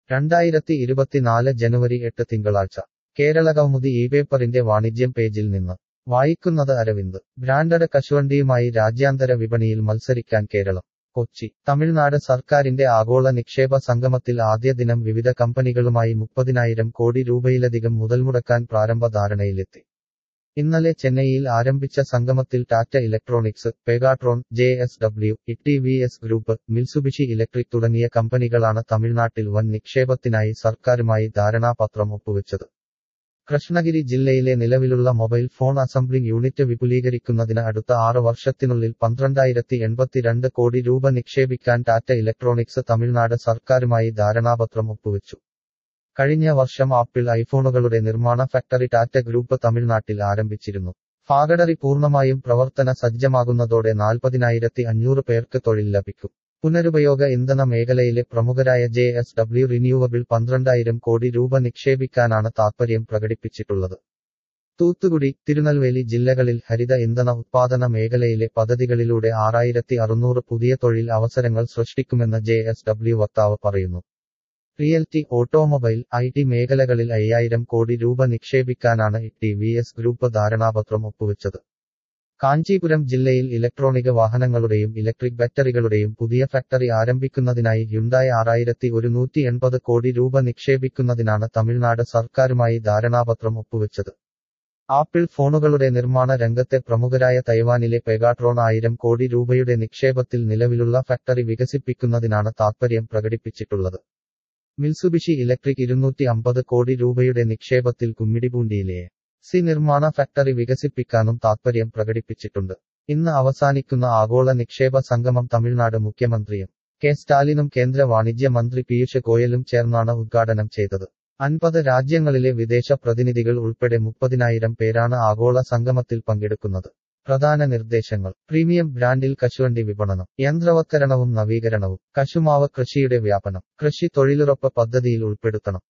രണ്ടായിരത്തി ഇരുപത്തിനാല് ജനുവരി എട്ട് തിങ്കളാഴ്ച കേരളകൗമുദി ഈ പേപ്പറിന്റെ വാണിജ്യം പേജിൽ നിന്ന് വായിക്കുന്നത് അരവിന്ദ് ബ്രാൻഡഡ് കശുവണ്ടിയുമായി രാജ്യാന്തര വിപണിയിൽ മത്സരിക്കാൻ കേരളം കൊച്ചി തമിഴ്നാട് സർക്കാരിന്റെ ആഗോള നിക്ഷേപ സംഗമത്തിൽ ആദ്യ ദിനം വിവിധ കമ്പനികളുമായി മുപ്പതിനായിരം കോടി രൂപയിലധികം മുതൽമുടക്കാൻ പ്രാരംഭ ധാരണയിലെത്തി ഇന്നലെ ചെന്നൈയിൽ ആരംഭിച്ച സംഗമത്തിൽ Tata electronics Pegatron J S W E V S group Mitsubishi electric തുടങ്ങിയ കമ്പനികളാണ് തമിഴ്നാട്ടിൽ വൻ നിക്ഷേപത്തിനായി സർക്കാരുമായി ധാരണാപത്രം ഒപ്പുവെച്ചത് കൃഷ്ണഗിരി ജില്ലയിലെ നിലവിലുള്ള മൊബൈൽ ഫോൺ അസംബ്ലിംഗ് യൂണിറ്റ് വിപുലീകരിക്കുന്നതിന് അടുത്ത ആറ് വർഷത്തിനുള്ളിൽ പന്ത്രണ്ടായിരത്തി എൺപത്തിരണ്ട് കോടി രൂപ നിക്ഷേപിക്കാൻ ടാറ്റ ഇലക്ട്രോണിക്സ് തമിഴ്നാട് സർക്കാരുമായി ധാരണാപത്രം ഒപ്പുവെച്ചു കഴിഞ്ഞ വർഷം ആപ്പിൾ ഐഫോണുകളുടെ നിർമ്മാണ ഫാക്ടറി ടാറ്റ ഗ്രൂപ്പ് തമിഴ്നാട്ടിൽ ആരംഭിച്ചിരുന്നു ഫാഗഡറി പൂർണ്ണമായും പ്രവർത്തന സജ്ജമാകുന്നതോടെ നാൽപ്പതിനായിരത്തി അഞ്ഞൂറ് പേർക്ക് തൊഴിൽ ലഭിക്കും പുനരുപയോഗ ഇന്ധന മേഖലയിലെ പ്രമുഖരായ ജെ എസ് ഡബ്ല്യു റിന്യൂവബിൾ പന്ത്രണ്ടായിരം കോടി രൂപ നിക്ഷേപിക്കാനാണ് താൽപര്യം പ്രകടിപ്പിച്ചിട്ടുള്ളത് തൂത്തുകുടി തിരുനെൽവേലി ജില്ലകളിൽ ഹരിത ഇന്ധന ഉത്പാദന മേഖലയിലെ പദ്ധതികളിലൂടെ ആറായിരത്തി അറുന്നൂറ് പുതിയ തൊഴിൽ അവസരങ്ങൾ സൃഷ്ടിക്കുമെന്ന് ജെ എസ് ഡബ്ല്യു വക്താവ് പറയുന്നു റിയൽറ്റി ഓട്ടോമൊബൈൽ ഐ ടി മേഖലകളിൽ അയ്യായിരം കോടി രൂപ നിക്ഷേപിക്കാനാണ് ടി വി എസ് ഗ്രൂപ്പ് ധാരണാപത്രം ഒപ്പുവെച്ചത് കാഞ്ചീപുരം ജില്ലയിൽ ഇലക്ട്രോണിക് വാഹനങ്ങളുടെയും ഇലക്ട്രിക് ബാറ്ററികളുടെയും പുതിയ ഫാക്ടറി ആരംഭിക്കുന്നതിനായി ഹ്യുണ്ടായ ആറായിരത്തി ഒരുന്നൂറ്റി എൺപത് കോടി രൂപ നിക്ഷേപിക്കുന്നതിനാണ് തമിഴ്നാട് സർക്കാരുമായി ധാരണാപത്രം ഒപ്പുവെച്ചത് ആപ്പിൾ ഫോണുകളുടെ നിർമ്മാണ രംഗത്തെ പ്രമുഖരായ തൈവാനിലെ പെഗാട്രോൺ ആയിരം കോടി രൂപയുടെ നിക്ഷേപത്തിൽ നിലവിലുള്ള ഫാക്ടറി വികസിപ്പിക്കുന്നതിനാണ് താൽപര്യം പ്രകടിപ്പിച്ചിട്ടുള്ളത് മിൽസുബിഷി ഇലക്ട്രിക് ഇരുന്നൂറ്റി അമ്പത് കോടി രൂപയുടെ നിക്ഷേപത്തിൽ കുമ്മിടിപൂണ്ടിയിലെ സി നിർമ്മാണ ഫാക്ടറി വികസിപ്പിക്കാനും താൽപര്യം പ്രകടിപ്പിച്ചിട്ടുണ്ട് ഇന്ന് അവസാനിക്കുന്ന ആഗോള നിക്ഷേപ സംഗമം തമിഴ്നാട് മുഖ്യമന്ത്രിയും കെ സ്റ്റാലിനും കേന്ദ്ര വാണിജ്യ മന്ത്രി പീയൂഷ് ഗോയലും ചേർന്നാണ് ഉദ്ഘാടനം ചെയ്തത് അൻപത് രാജ്യങ്ങളിലെ വിദേശ പ്രതിനിധികൾ ഉൾപ്പെടെ മുപ്പതിനായിരം പേരാണ് ആഗോള സംഗമത്തിൽ പങ്കെടുക്കുന്നത് പ്രധാന നിർദ്ദേശങ്ങൾ പ്രീമിയം ബ്രാൻഡിൽ കശുവണ്ടി വിപണനം യന്ത്രവത്കരണവും നവീകരണവും കശുമാവ് കൃഷിയുടെ വ്യാപനം കൃഷി തൊഴിലുറപ്പ് പദ്ധതിയിൽ ഉൾപ്പെടുത്തണം